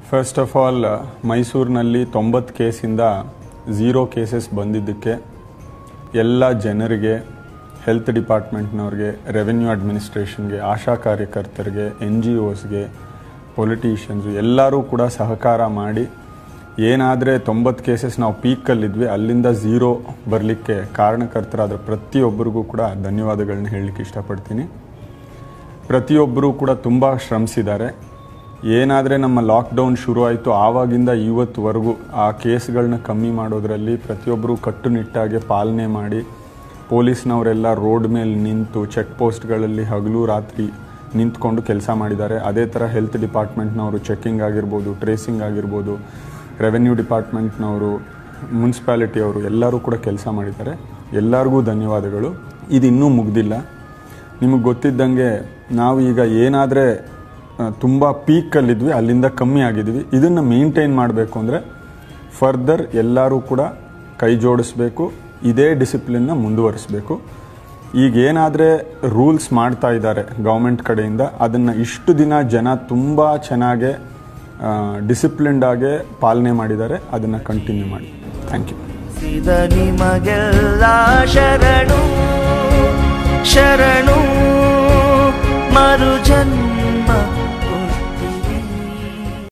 first of all ಮೈಸೂರಿನಲ್ಲಿ ತೊಂಬತ್ತು ಕೇಸಿಂದ zero cases ಬಂದಿದ್ದಕ್ಕೆ ಎಲ್ಲ ಜನರಿಗೆ ಹೆಲ್ತ್ ಡಿಪಾರ್ಟ್ಮೆಂಟ್ನವ್ರಿಗೆ ರೆವೆನ್ಯೂ ಅಡ್ಮಿನಿಸ್ಟ್ರೇಷನ್ಗೆ ಆಶಾ ಕಾರ್ಯಕರ್ತರಿಗೆ ಎನ್ ಜಿ ಒಸ್ಗೆ ಪೊಲಿಟಿಷಿಯನ್ಸು ಎಲ್ಲರೂ ಕೂಡ ಸಹಕಾರ ಮಾಡಿ ಏನಾದರೆ ತೊಂಬತ್ತು ಕೇಸಸ್ ನಾವು ಪೀಕಲ್ಲಿದ್ವಿ ಅಲ್ಲಿಂದ ಝೀರೋ ಬರಲಿಕ್ಕೆ ಕಾರಣಕರ್ತರಾದ ಪ್ರತಿಯೊಬ್ಬರಿಗೂ ಕೂಡ ಧನ್ಯವಾದಗಳನ್ನ ಹೇಳಲಿಕ್ಕೆ ಇಷ್ಟಪಡ್ತೀನಿ ಪ್ರತಿಯೊಬ್ಬರೂ ಕೂಡ ತುಂಬ ಶ್ರಮಿಸಿದ್ದಾರೆ ಏನಾದರೆ ನಮ್ಮ ಲಾಕ್ಡೌನ್ ಶುರು ಆಯಿತು ಆವಾಗಿಂದ ಇವತ್ತುವರೆಗೂ ಆ ಕೇಸ್ಗಳನ್ನ ಕಮ್ಮಿ ಮಾಡೋದರಲ್ಲಿ ಪ್ರತಿಯೊಬ್ಬರು ಕಟ್ಟುನಿಟ್ಟಾಗಿ ಪಾಲನೆ ಮಾಡಿ ಪೊಲೀಸ್ನವರೆಲ್ಲ ರೋಡ್ ಮೇಲೆ ನಿಂತು ಚೆಕ್ ಪೋಸ್ಟ್ಗಳಲ್ಲಿ ಹಗಲು ರಾತ್ರಿ ನಿಂತ್ಕೊಂಡು ಕೆಲಸ ಮಾಡಿದ್ದಾರೆ ಅದೇ ಥರ ಹೆಲ್ತ್ ಡಿಪಾರ್ಟ್ಮೆಂಟ್ನವರು ಚೆಕ್ಕಿಂಗ್ ಆಗಿರ್ಬೋದು ಟ್ರೇಸಿಂಗ್ ಆಗಿರ್ಬೋದು ರೆವೆನ್ಯೂ ಡಿಪಾರ್ಟ್ಮೆಂಟ್ನವರು ಮುನ್ಸಿಪಾಲಿಟಿಯವರು ಎಲ್ಲರೂ ಕೂಡ ಕೆಲಸ ಮಾಡಿದ್ದಾರೆ ಎಲ್ಲರಿಗೂ ಧನ್ಯವಾದಗಳು ಇದು ಇನ್ನೂ ಮುಗ್ದಿಲ್ಲ ನಿಮಗೆ ಗೊತ್ತಿದ್ದಂಗೆ ನಾವು ಈಗ ಏನಾದರೆ ತುಂಬ ಪೀಕಲ್ಲಿದ್ವಿ ಅಲ್ಲಿಂದ ಕಮ್ಮಿ ಆಗಿದ್ವಿ ಇದನ್ನು ಮೇಂಟೈನ್ ಮಾಡಬೇಕು ಅಂದರೆ ಫರ್ದರ್ ಎಲ್ಲರೂ ಕೂಡ ಕೈ ಜೋಡಿಸ್ಬೇಕು ಇದೇ ಡಿಸಿಪ್ಲಿನ್ನ ಮುಂದುವರಿಸಬೇಕು ಈಗ ಏನಾದರೆ ರೂಲ್ಸ್ ಮಾಡ್ತಾ ಇದ್ದಾರೆ ಗೌರ್ಮೆಂಟ್ ಕಡೆಯಿಂದ ಅದನ್ನು ಇಷ್ಟು ದಿನ ಜನ ತುಂಬ ಚೆನ್ನಾಗೆ ಡಿಸಿಪ್ಲಿನ್ಡ್ ಆಗೇ ಪಾಲನೆ ಮಾಡಿದ್ದಾರೆ ಅದನ್ನು ಕಂಟಿನ್ಯೂ ಮಾಡಿ ಥ್ಯಾಂಕ್ ಯು ಸಿದ ನಿಮಗೆಲ್ಲ ಶರಣು ಶರಣು ಮರುಜನ್ಮ